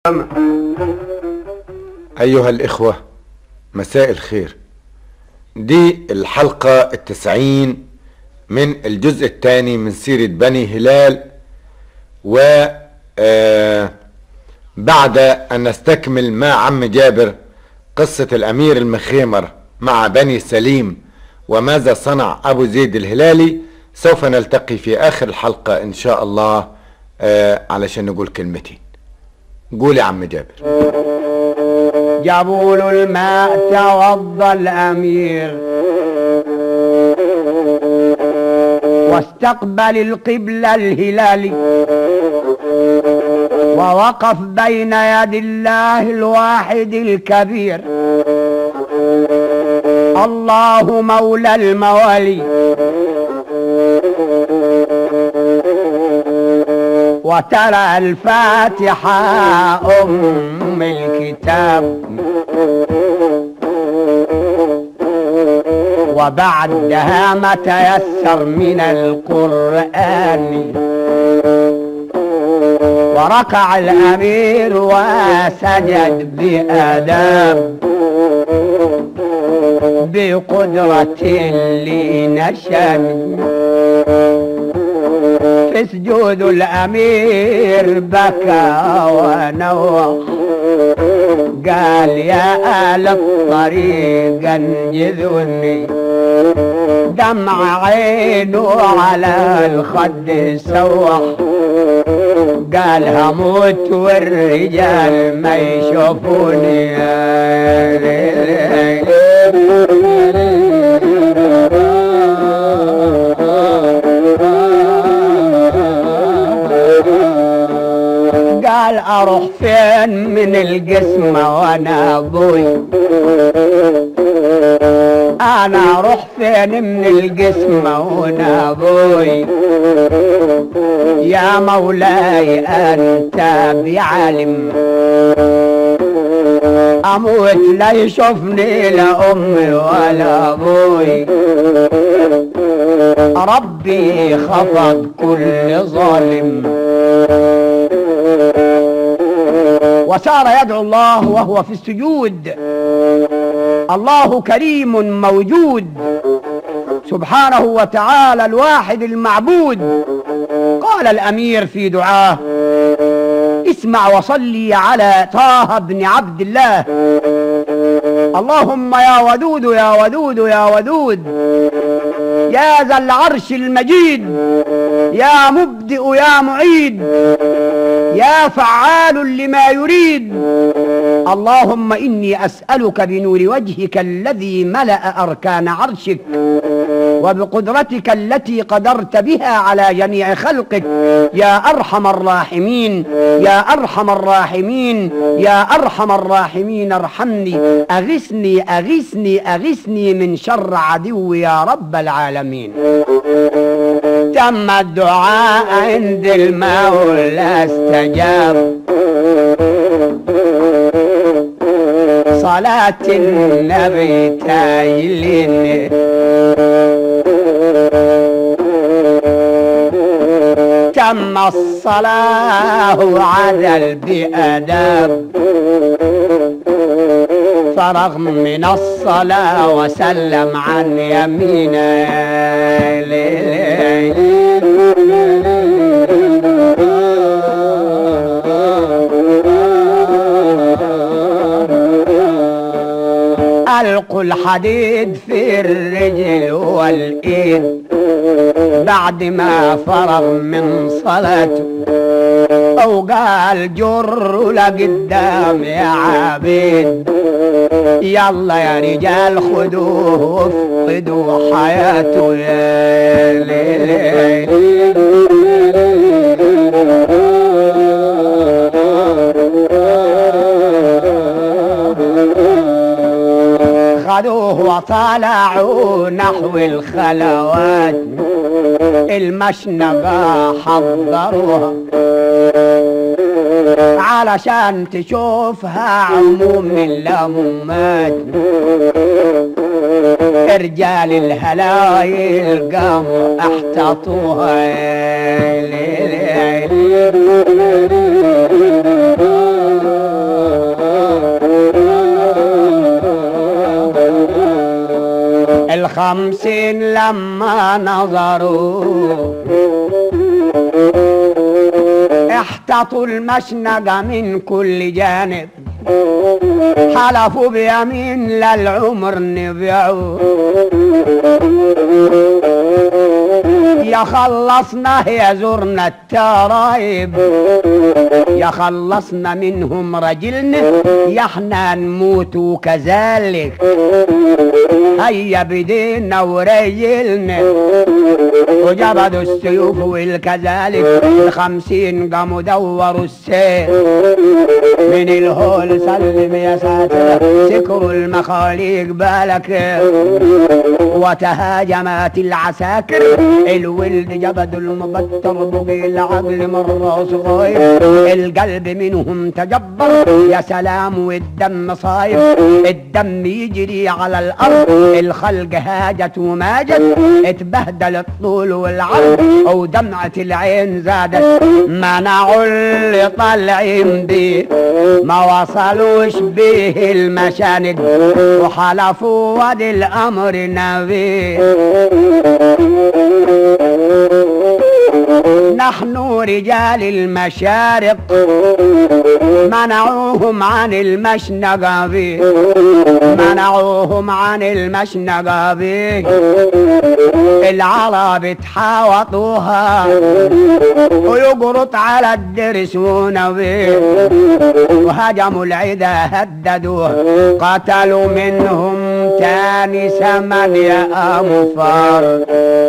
أيها الإخوة مساء الخير دي الحلقة التسعين من الجزء الثاني من سيرة بني هلال و آه، بعد أن نستكمل مع عم جابر قصة الأمير المخيمر مع بني سليم وماذا صنع أبو زيد الهلالي سوف نلتقي في آخر الحلقة إن شاء الله آه، علشان نقول كلمتين قول يا عم جابر جابوا له الماء توضى الامير واستقبل القبلة الهلالي ووقف بين يد الله الواحد الكبير الله مولى الموالي وترى الفاتحة أم الكتاب وبعدها ما تيسر من القرآن وركع الأمير وسجد بآداب بقدرة اللي نشأ في سجود الأمير بكى ونوح قال يا آل الطريق انجذوني دمع عينه على الخد سوح قال هموت والرجال ما يشوفوني قال اروح فين من القسمة وانا ابوي انا اروح فين من القسمة وانا ابوي يا مولاي انت بعلم اموت لا يشوفني لا امي ولا ابوي ربي خفض كل ظالم وسار يدعو الله وهو في السجود الله كريم موجود سبحانه وتعالى الواحد المعبود قال الامير في دعاه اسمع وصلي على طه بن عبد الله اللهم يا ودود يا ودود يا ودود يا ذا العرش المجيد يا مبدئ يا معيد يا فعال لما يريد اللهم اني اسالك بنور وجهك الذي ملا اركان عرشك وبقدرتك التي قدرت بها على جميع خلقك يا ارحم الراحمين يا ارحم الراحمين يا ارحم الراحمين ارحمني اغثني اغثني اغثني من شر عدو يا رب العالمين تم الدعاء عند المولى استجاب صلاة النبي تايلين تم الصلاة عدل بأداب فرغ من الصلاة وسلم عن يمينه ألقوا الحديد في الرجل والإيد بعد ما فرغ من صلاته أو قال جر لقدام يا عبيد يلا يا رجال خدوه وافقدوا حياته يا خدوه وطلعوا نحو الخلوات المشنقة حضروها علشان تشوفها عموم اللمات رجال الهلايل قاموا احتطوها خمسين لما نظروا احتطوا المشنقة من كل جانب حلفوا بيمين للعمر نبيعوه يا خلصنا يا زرنا الترايب يا خلصنا منهم رجلنا يا احنا نموت كذلك هيا بدينا ورجلنا وجبدوا السيوف والكذلك الخمسين قاموا دوروا السيف من الهول سلم يا ساتر سكروا المخاليق بالك وتهاجمت العساكر الولد جبد المبتر بقي العقل مرة صغير القلب منهم تجبر يا سلام والدم صاير الدم يجري على الارض الخلق هاجت وماجت اتبهدل الطول والعرض ودمعة العين زادت منعوا اللي طالعين بيه ما وصلوش بيه المشانق وحلفوا ودي الامر نبيه نحن رجال المشارق منعوهم عن المشنقة بيه منعوهم عن المشنقة بيه العرب تحاوطوها ويقرط على الدرس ونبيه وهجموا العدا هددوه قتلوا منهم تاني ثمانية أنفار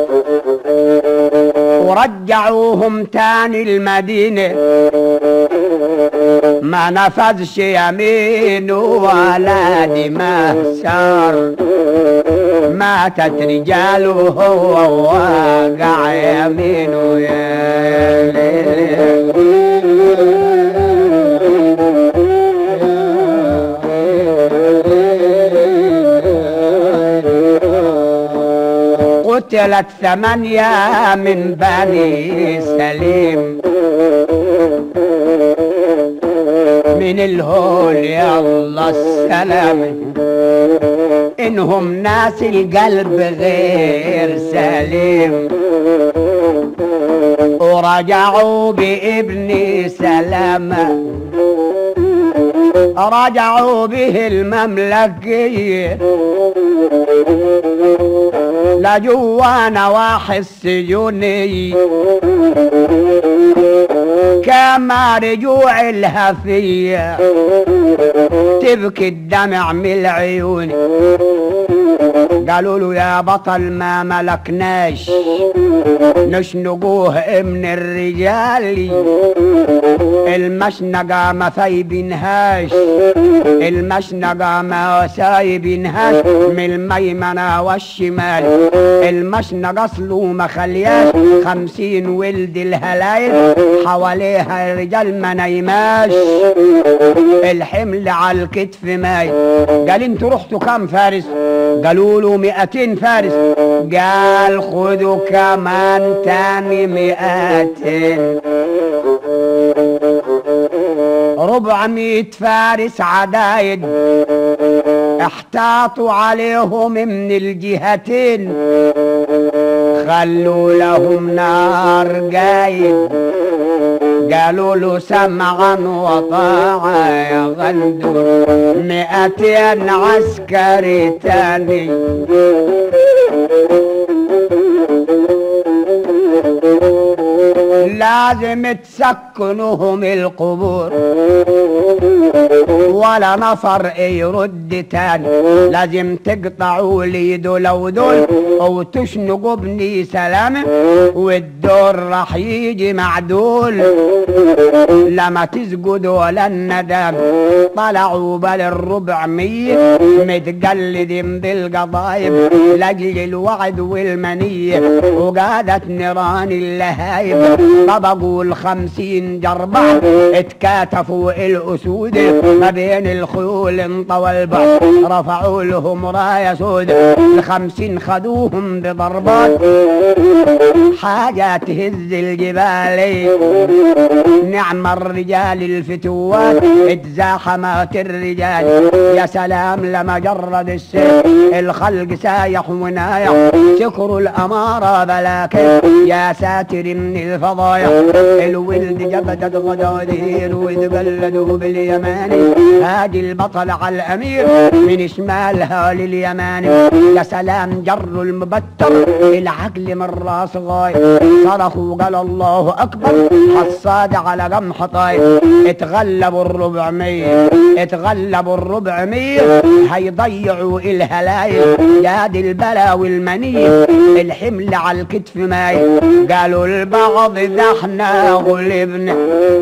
ورجعوهم تاني المدينة ما نفذش يمين ولا دماء سار ماتت رجاله وهو واقع يمينه يا قتلت ثمانية من بني سليم من الهول يا الله السلام انهم ناس القلب غير سليم ورجعوا بابن سلامه رجعوا به المملكية لجوا نواحي السجوني كما رجوع الهفية تبكي الدمع من العيون قالوا له يا بطل ما ملكناش نشنقوه من الرجال المشنقة ما سايبينهاش المشنقة ما سايبينهاش من الميمنة والشمال المشنقة اصله ما خلياش خمسين ولد الهلايل حواليها الرجال ما نايماش الحمل على الكتف ماي قال انتوا رحتوا كام فارس قالوا له مئتين فارس قال خذوا كمان تاني مئتين ربعمية فارس عدايد احتاطوا عليهم من الجهتين خلوا لهم نار قايد قالوا له سمعا وطاعة يا غندور مئتين عسكري تاني لازم تسكنوهم القبور ولا نفر يرد تاني لازم تقطعوا لي دول ودول او تشنقوا ابني سلامة والدور راح يجي معدول لما تسجدوا ولا الندم طلعوا بل الربع مية متقلدين بالقضايب لاجل الوعد والمنية وقادت نيران اللهايب طبقوا الخمسين جربع اتكاتفوا الاسود ما بين بين الخيول انطوى البحر رفعوا لهم راية سود الخمسين خدوهم بضربات حاجة تهز الجبال نعم الرجال الفتوات اتزاحمت الرجال يا سلام لما جرد السيف الخلق سايح ونايح شكروا الأمارة بلاك يا ساتر من الفضايح الولد جبدت غدادير وتبلدوا باليماني هادي البطل على الأمير من شمالها لليماني يا سلام جروا المبتر العقل من راس غاية صرخوا قال الله أكبر حصاد على قمح طاير اتغلبوا الربعمية اتغلبوا الربعمية هيضيعوا الهلايل جاد البلا والمنية الحمل على الكتف ماي قالوا البعض ده احنا غلبنا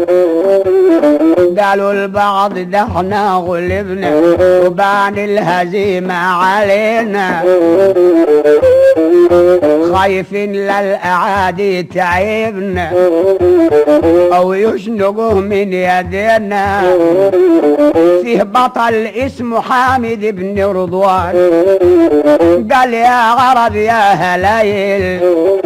قالوا البعض ده احنا غلبنا وبان الهزيمة علينا خايفين للأعادي تعبنا أو يشنقوه من يدينا فيه بطل اسمه حامد بن رضوان قال يا عرب يا هلايل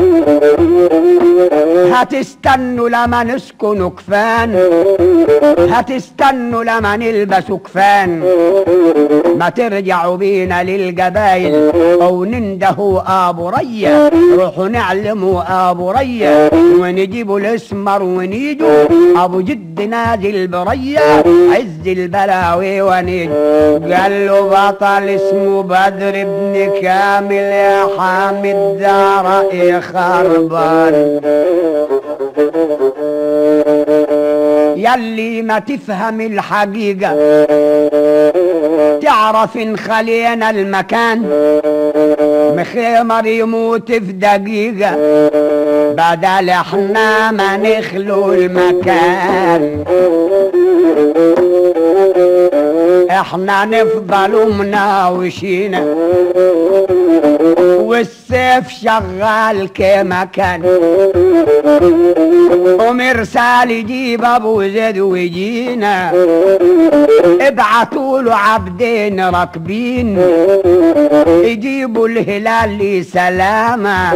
هتستنوا لما نسكن كفان هتستنوا لما نلبس كفان ما ترجعوا بينا للقبايل او نندهوا ابو ريا روحوا نعلموا ابو ريا ونجيبوا الاسمر ونيجوا ابو جد نادي بريا عز البلاوي ونيجوا قال له بطل اسمه بدر بن كامل يا حامد دار خربان يلي ما تفهم الحقيقة تعرف ان خلينا المكان مخيمر يموت في دقيقة بدل احنا ما نخلو المكان احنا نفضل مناوشين والسيف شغال كما كان ومرسال يجيب ابو زيد ويجينا ابعتوا له عبدين راكبين يجيبوا الهلال لي سلامة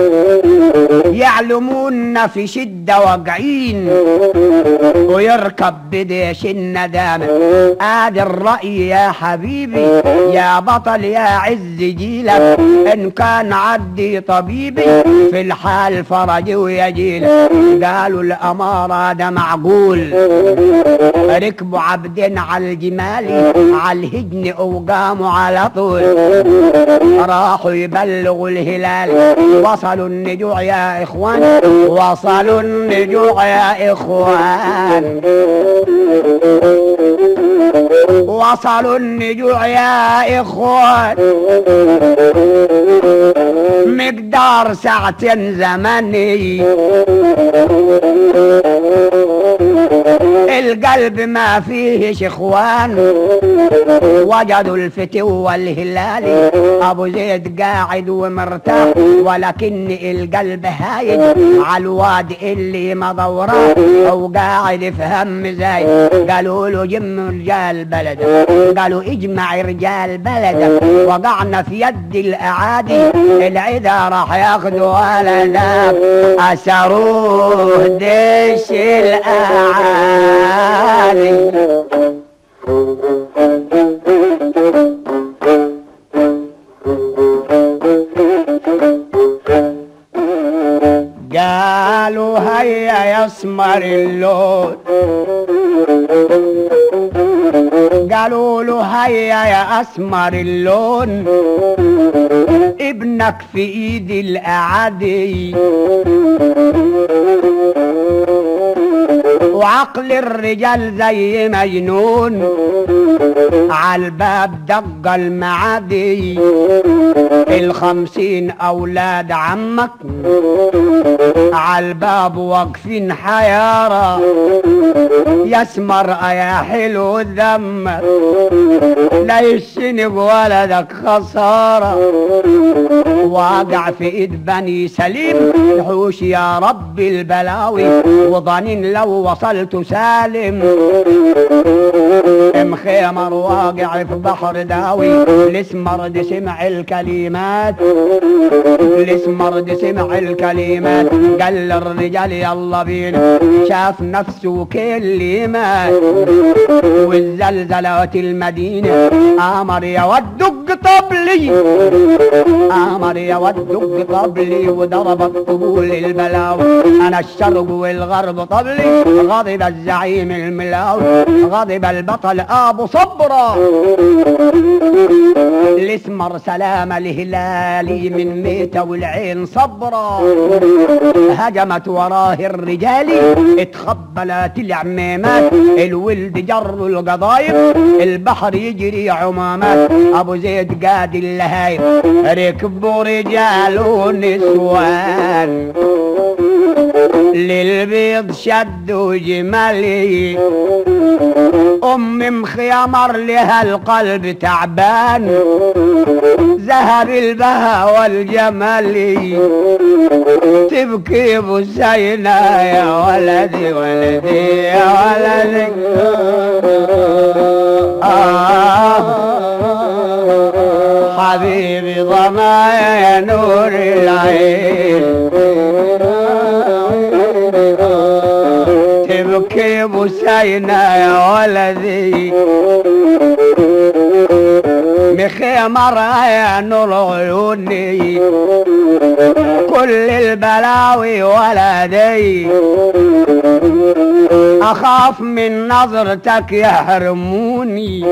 يعلمون في شدة واقعين ويركب بديش الندامة ادي الرأي يا حبيبي يا بطل يا عز جيلك ان كان عدي طبيبي في الحال فرج ويجيلك قالوا الامارة ده معقول ركبوا عبدين على الجمال على الهجن وقاموا على طول راحوا يبلغوا الهلال وصلوا النجوع يا اخوان وصلوا النجوع يا اخوان وصلوا النجوع يا اخوان مقدار ساعتين زمني القلب ما فيهش اخوان وجدوا الفتو والهلال ابو زيد قاعد ومرتاح ولكن القلب هايج على الواد اللي مدوراه او قاعد في هم زاي قالوا له جم رجال بلدك قالوا اجمع رجال بلدك وقعنا في يد الاعادي العدا راح ياخذوا ولدك اسروه دش الاعادي قالوا هيا يسمر اللون قالوا له هيا يا اسمر اللون ابنك في ايد الاعادي وعقل الرجال زي مجنون عالباب دق المعادي الخمسين اولاد عمك عالباب واقفين حيارة يسمر يا حلو ذمك لا يشنق ولدك خسارة واقع في ايد بني سليم حوش يا رب البلاوي وظنين لو وصلت سالم مخير خيمر واقع في بحر داوي الاسمرد سمع الكلمات الاسمرد سمع الكلمات قال للرجال يلا بينا شاف نفسه كلمات والزلزلات المدينة امر يا ودق طبلي امر يا ودق طبلي وضرب الطبول البلاوي انا الشرق والغرب طبلي غضب الزعيم الملاوي غضب البطل ابو صبره الاسمر سلام الهلالي من ميتة والعين صبرة هجمت وراه الرجال اتخبلت العميمات الولد جر القضايب البحر يجري عمامات ابو زيد قاد اللهايب ركبوا رجال ونسوان للبيض شدوا جمالي ام مخيمر لها القلب تعبان ذهب البها والجمال تبكي بسينا يا ولدي ولدي يا ولدي آه حبيبي ضنايا يا نور العين تبكي بسينا يا ولدي مخيمر يا نور عيوني كل البلاوي ولدي اخاف من نظرتك يحرموني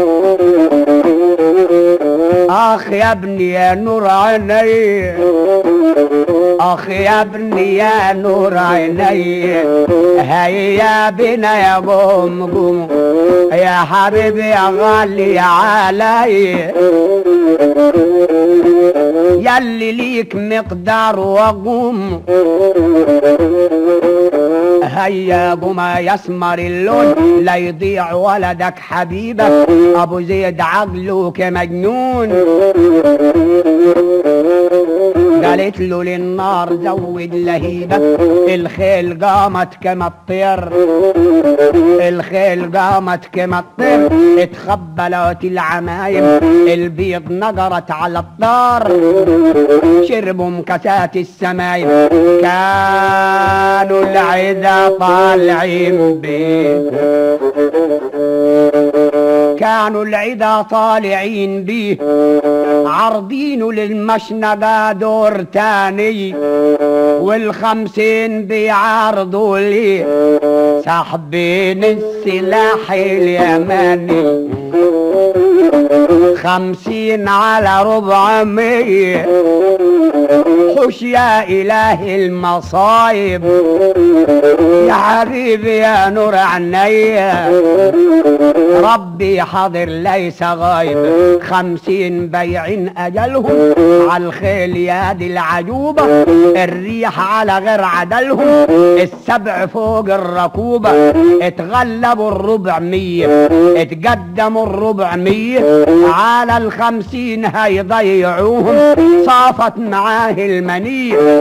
اخ يا ابني يا نور عيني اخ يا ابني يا نور عيني هيا بنا يا قوم قوم يا حبيبي يا غالي علي يلي ليك مقدار وقوم هيا بما يسمر اللون لا يضيع ولدك حبيبك ابو زيد عقله كمجنون قالت له للنار زود لهيبك الخيل قامت كما الطير الخيل قامت كما الطير اتخبلت العمايم البيض نقرت على الطار شربوا مكاسات السمايم كانوا العدا طالعين بيه كانوا العدا طالعين بيه عارضينه للمشنقة دور تاني والخمسين بيعارضوا لي ساحبين السلاح اليماني خمسين على ربعمية حش يا إله المصايب يا حبيبي يا نور عينيا ربي حاضر ليس غايب خمسين بيعين أجلهم على الخيل يا دي العجوبة الريح على غير عدلهم السبع فوق الركوبة اتغلبوا الربع مية اتقدموا الربع مية على الخمسين هيضيعوهم صافت معاه المنية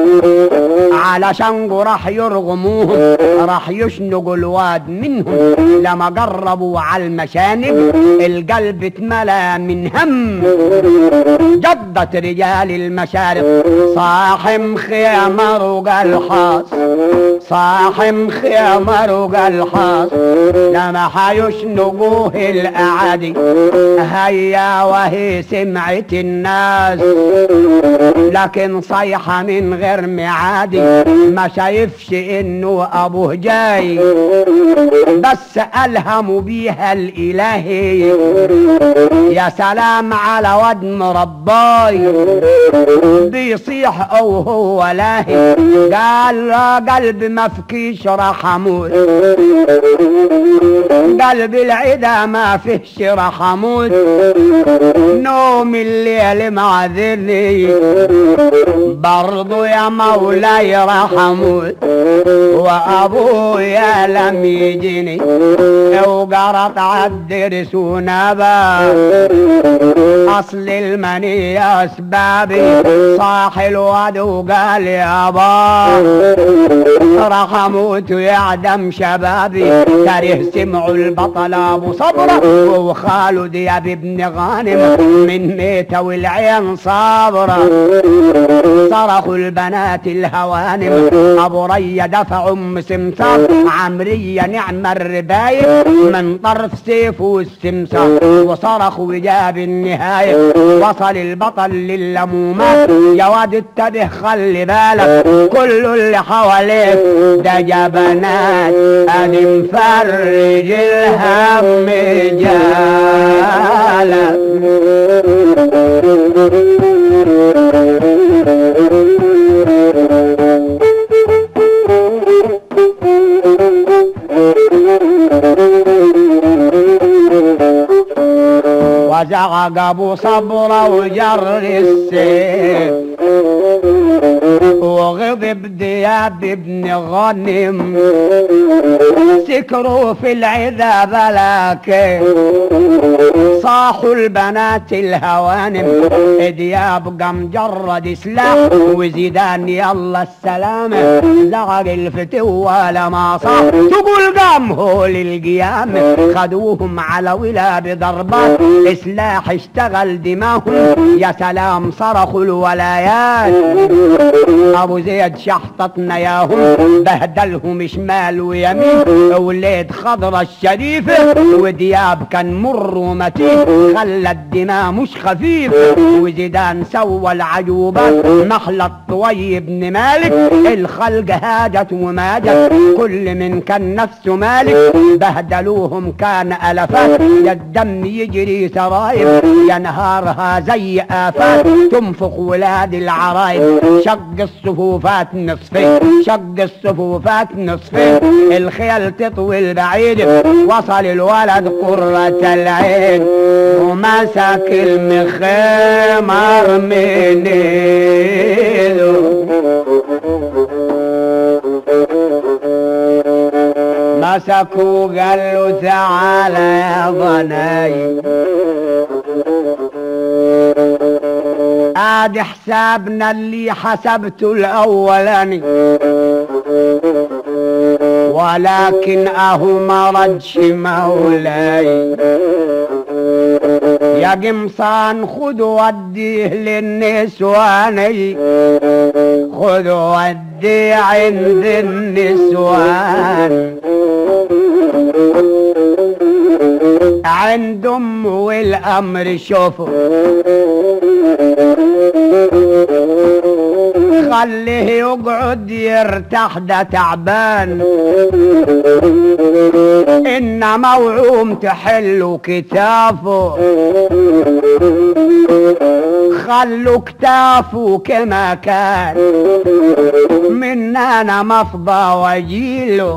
علشان راح يرغموهم راح يشنقوا الواد منهم لما قربوا على المشانق القلب اتملى من هم جدت رجال المشارق صاحم خيمر وقال حاص صاحم خيمر وقال حاص لما حيشنقوه الاعادي هيا وهي سمعت الناس لكن صيحة من غير معادي ما شايفش انه ابوه جاي بس الهموا بيها الالهي يا سلام على واد مرباي بيصيح او هو لاهي قال لا قلب ما فيكيش راح اموت قلب العدا ما فيش راح اموت نوم الليل معذرني برضو يا مولاي راح اموت وابويا لم يجيني وقرط عالدرس ونبا اصل المني اسبابي صاح الواد وقال يابا راح اموت ويعدم شبابي تاريخ سمعوا البطل ابو صبرة وخالد دياب ابن غانم من ميتة والعين صابرة صرخوا البنات الهوانم ابو ريا دفع ام سمسار عمرية نعم الرباية من طرف سيفه السمسار وصرخوا وجاب النهاية وصل البطل للمومات يا واد انتبه خلي بالك كل اللي حواليك ده جبنات ادي مفرج الهم جالك وزعق ابو صبره وجر السيف وغضب دياب ابن غنم سكروا في العذاب لكن صاحوا البنات الهوانم دياب قام جرد سلاح وزيدان يلا السلامة زغر الفتوة لما صاح تقول قام هو للقيام خدوهم على ولا بضربات سلاح اشتغل دماهم يا سلام صرخوا الولايات ابو زيد شحطتنا ياهم بهدلهم شمال ويمين وليد خضرة الشريفة ودياب كان مر ومتين خلى الدماء مش خفيف وزيدان سوى العجوبات محلى الطوي بن مالك الخلق هاجت وماجت كل من كان نفسه مالك بهدلوهم كان الافات يا الدم يجري سرايب يا نهارها زي افات تنفخ ولاد العرايب شق الصفوفات نصفين شق الصفوفات نصفين الخيل تطوي بعيد وصل الولد قرة العين ومسك المخمر من ايده مسكوا قال له تعالى يا ضناي ادي حسابنا اللي حسبته الاولاني ولكن اهو ما ردش مولاي يا قمصان خذوا وديه للنسواني خذوا وديه عند النسوان عند ام والامر شوفوا خليه يقعد يرتاح ده تعبان ان موعوم تحلوا كتافه خلوا كتافه كما كان من انا مفضى واجيله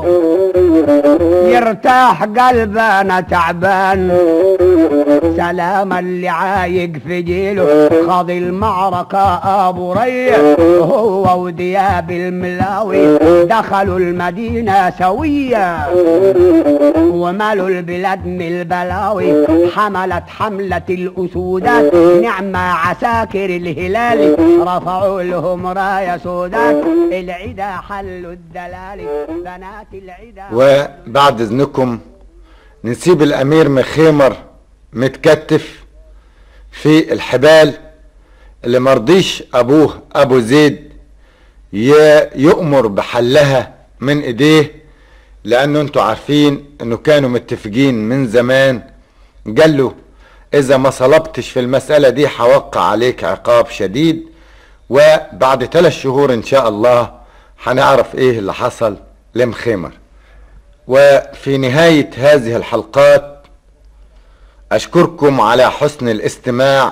يرتاح قلبنا تعبان سلام اللي عايق في جيله خاض المعركة ابو ريح هو ودياب الملاوي دخلوا المدينة سوية ومالوا البلاد من البلاوي حملت حملة الأسودات نعم عساكر الهلال رفعوا لهم راية سودات العدا حلوا الدلال بنات العدا وبعد اذنكم نسيب الامير مخيمر متكتف في الحبال اللي مرضيش ابوه ابو زيد ي- يؤمر بحلها من ايديه لانه انتوا عارفين انه كانوا متفقين من زمان قال له اذا ما صلبتش في المسألة دي هوقع عليك عقاب شديد وبعد ثلاث شهور ان شاء الله هنعرف ايه اللي حصل لمخيمر وفي نهاية هذه الحلقات أشكركم على حسن الاستماع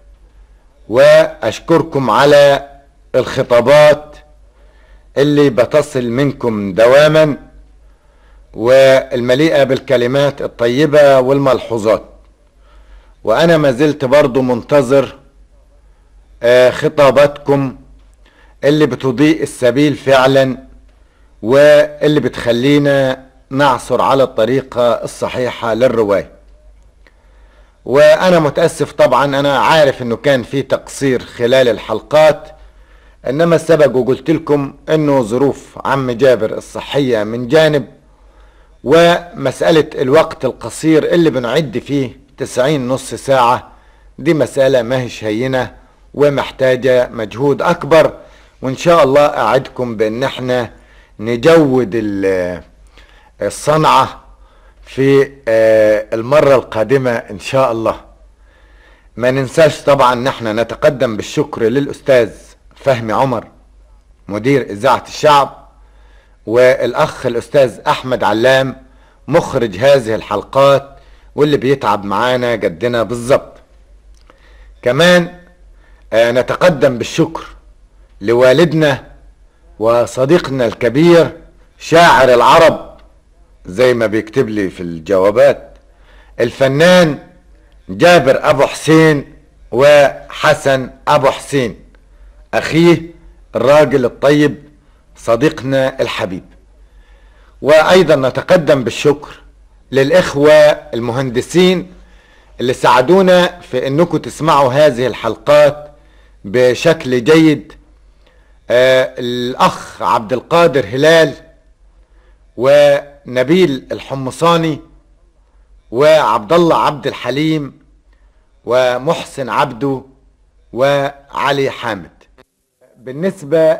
وأشكركم على الخطابات اللي بتصل منكم دواما والمليئة بالكلمات الطيبة والملحوظات وأنا ما زلت برضو منتظر آه، خطاباتكم اللي بتضيء السبيل فعلا واللي بتخلينا نعثر على الطريقة الصحيحة للرواية وانا متاسف طبعا انا عارف انه كان في تقصير خلال الحلقات انما السبق وقلت لكم انه ظروف عم جابر الصحية من جانب ومسألة الوقت القصير اللي بنعد فيه تسعين نص ساعة دي مسألة ما هيش هينة ومحتاجة مجهود أكبر وإن شاء الله أعدكم بأن احنا نجود ال- الصنعة في آه، المرة القادمة إن شاء الله ما ننساش طبعا ان احنا نتقدم بالشكر للأستاذ فهمي عمر مدير إذاعة الشعب والأخ الأستاذ أحمد علام مخرج هذه الحلقات واللي بيتعب معانا جدنا بالظبط كمان آه، نتقدم بالشكر لوالدنا وصديقنا الكبير شاعر العرب زي ما بيكتب لي في الجوابات الفنان جابر ابو حسين وحسن ابو حسين اخيه الراجل الطيب صديقنا الحبيب وايضا نتقدم بالشكر للاخوه المهندسين اللي ساعدونا في انكم تسمعوا هذه الحلقات بشكل جيد آه الاخ عبد القادر هلال ونبيل الحمصاني وعبد الله عبد الحليم ومحسن عبده وعلي حامد بالنسبة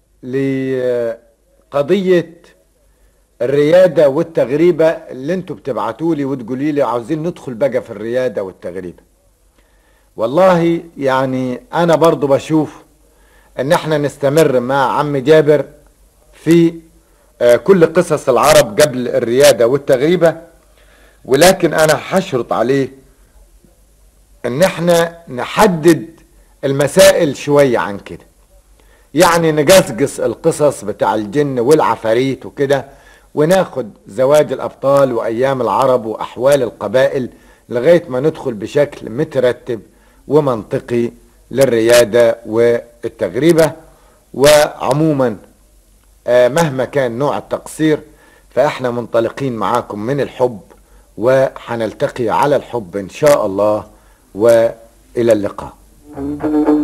لقضية الريادة والتغريبة اللي انتوا بتبعتوا لي وتقولي لي عاوزين ندخل بقى في الريادة والتغريبة والله يعني انا برضو بشوف ان احنا نستمر مع عم جابر في آه، كل قصص العرب قبل الريادة والتغريبة ولكن انا هشرط عليه ان احنا نحدد المسائل شوية عن كده يعني نجسجس القصص بتاع الجن والعفاريت وكده وناخد زواج الابطال وايام العرب واحوال القبائل لغاية ما ندخل بشكل مترتب ومنطقي للريادة والتغريبة وعموما آه، مهما كان نوع التقصير فاحنا منطلقين معاكم من الحب وحنلتقي على الحب ان شاء الله والى اللقاء